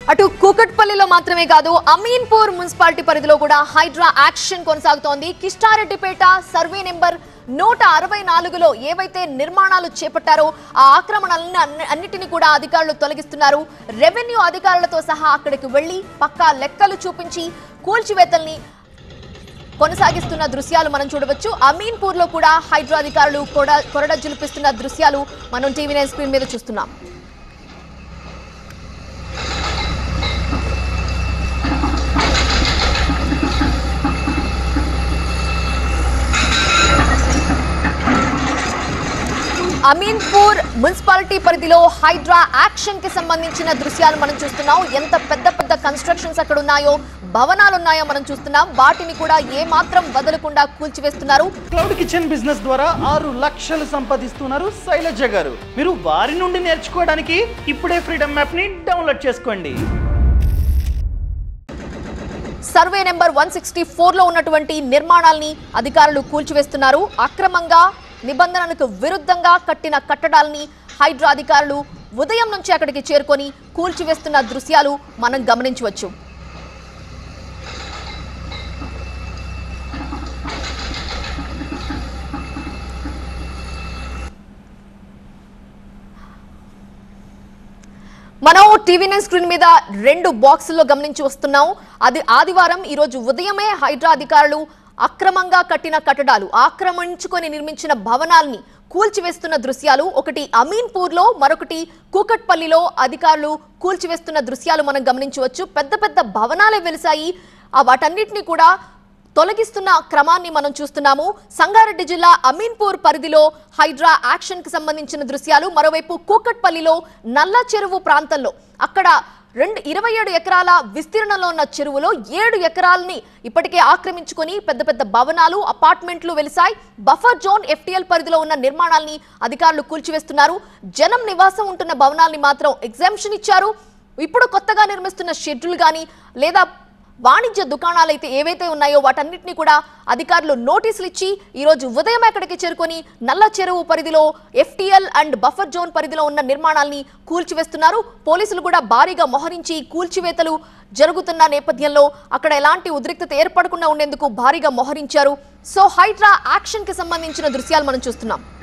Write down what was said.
అటు కూకట్పల్లిలో మాత్రమే కాదు అమీన్పూర్ మున్సిపాలిటీ పరిధిలో కూడా హైడ్రా యాక్షన్ కొనసాగుతోంది కిష్టారెడ్డిపేట సర్వే నెంబర్ నూట అరవై నాలుగులో ఏవైతే నిర్మాణాలు చేపట్టారో ఆ ఆక్రమణలను అన్ని- అన్నిటిని కూడా అధికారులు తొలగిస్తున్నారు రెవెన్యూ అధికారులతో సహా అక్కడికి వెళ్లి పక్కా లెక్కలు చూపించి కూల్చివేతల్ని కొనసాగిస్తున్న దృశ్యాలు మనం చూడవచ్చు అమీన్పూర్ లో కూడా హైడ్రా అధికారులు కొడ కొరడ జులిపిస్తున్న దృశ్యాలు మనం టీవీ నైన్ స్క్రీన్ మీద చూస్తున్నాం అమీన్పూర్ మున్సిపాలిటీ పరిధిలో హైడ్రా యాక్షన్ కి సంబంధించిన దృశ్యాలు మనం చూస్తున్నాం ఎంత పెద్ద పెద్ద కన్స్ట్రక్షన్స్ అక్కడ ఉన్నాయో భవనాలు ఉన్నాయో మనం చూస్తున్నాం వాటిని కూడా ఏ మాత్రం వదలకుండా కూల్చివేస్తున్నారు క్లౌడ్ కిచెన్ బిజినెస్ ద్వారా ఆరు లక్షలు సంపాదిస్తున్నారు శైలజ గారు మీరు వారి నుండి నేర్చుకోవడానికి ఇప్పుడే ఫ్రీడమ్ యాప్ ని డౌన్లోడ్ చేసుకోండి survey number one sixty four లో ఉన్నటువంటి నిర్మాణాల్ని అధికారులు కూల్చివేస్తున్నారు అక్రమంగా నిబంధనలకు విరుద్ధంగా కట్టిన కట్టడాల్ని హైడ్రా అధికారులు ఉదయం నుంచి అక్కడికి చేరుకొని కూల్చివేస్తున్న దృశ్యాలు మనం గమనించవచ్చు మనం టీవీ నైన్ స్క్రీన్ మీద రెండు బాక్సుల్లో గమనించి వస్తున్నాం అది ఆదివారం ఈ రోజు ఉదయమే హైడ్రా అధికారులు అక్రమంగా కట్టిన కట్టడాలు ఆక్రమించుకొని నిర్మించిన భవనాల్ని కూల్చివేస్తున్న దృశ్యాలు ఒకటి అమీన్పూర్ లో మరొకటి కూకట్పల్లిలో అధికారులు కూల్చివేస్తున్న దృశ్యాలు మనం గమనించవచ్చు పెద్ద పెద్ద భవనాలే వెలిసాయి ఆ వాటన్నిటిని కూడా తొలగిస్తున్న క్రమాన్ని మనం చూస్తున్నాము సంగారెడ్డి జిల్లా అమీన్పూర్ పరిధిలో హైడ్రా యాక్షన్ కి సంబంధించిన దృశ్యాలు మరోవైపు కూకట్పల్లిలో నల్ల చెరువు ప్రాంతంలో అక్కడ రెండు ఇరవై ఏడు ఎకరాల విస్తీర్ణంలో ఉన్న చెరువులో ఏడు ఎకరాలని ఇప్పటికే ఆక్రమించుకొని పెద్ద పెద్ద భవనాలు అపార్ట్మెంట్లు వెలిసాయి బఫర్ జోన్ ఎఫ్టీఎల్ పరిధిలో ఉన్న నిర్మాణాల్ని అధికారులు కూల్చివేస్తున్నారు జనం నివాసం ఉంటున్న భవనాల్ని మాత్రం ఎగ్జామ్షన్ ఇచ్చారు ఇప్పుడు కొత్తగా నిర్మిస్తున్న షెడ్యూల్ కానీ లేదా వాణిజ్య దుకాణాలు అయితే ఏవైతే ఉన్నాయో వాటన్నిటిని కూడా అధికారులు నోటీసులు ఇచ్చి ఈ రోజు ఉదయం అక్కడికి చేరుకొని నల్ల చెరువు పరిధిలో ఎఫ్టీఎల్ అండ్ బఫర్ జోన్ పరిధిలో ఉన్న నిర్మాణాల్ని కూల్చివేస్తున్నారు పోలీసులు కూడా భారీగా మోహరించి కూల్చివేతలు జరుగుతున్న నేపథ్యంలో అక్కడ ఎలాంటి ఉద్రిక్తత ఏర్పడకుండా ఉండేందుకు భారీగా మోహరించారు సో హైడ్రా యాక్షన్ కి సంబంధించిన దృశ్యాలు మనం చూస్తున్నాం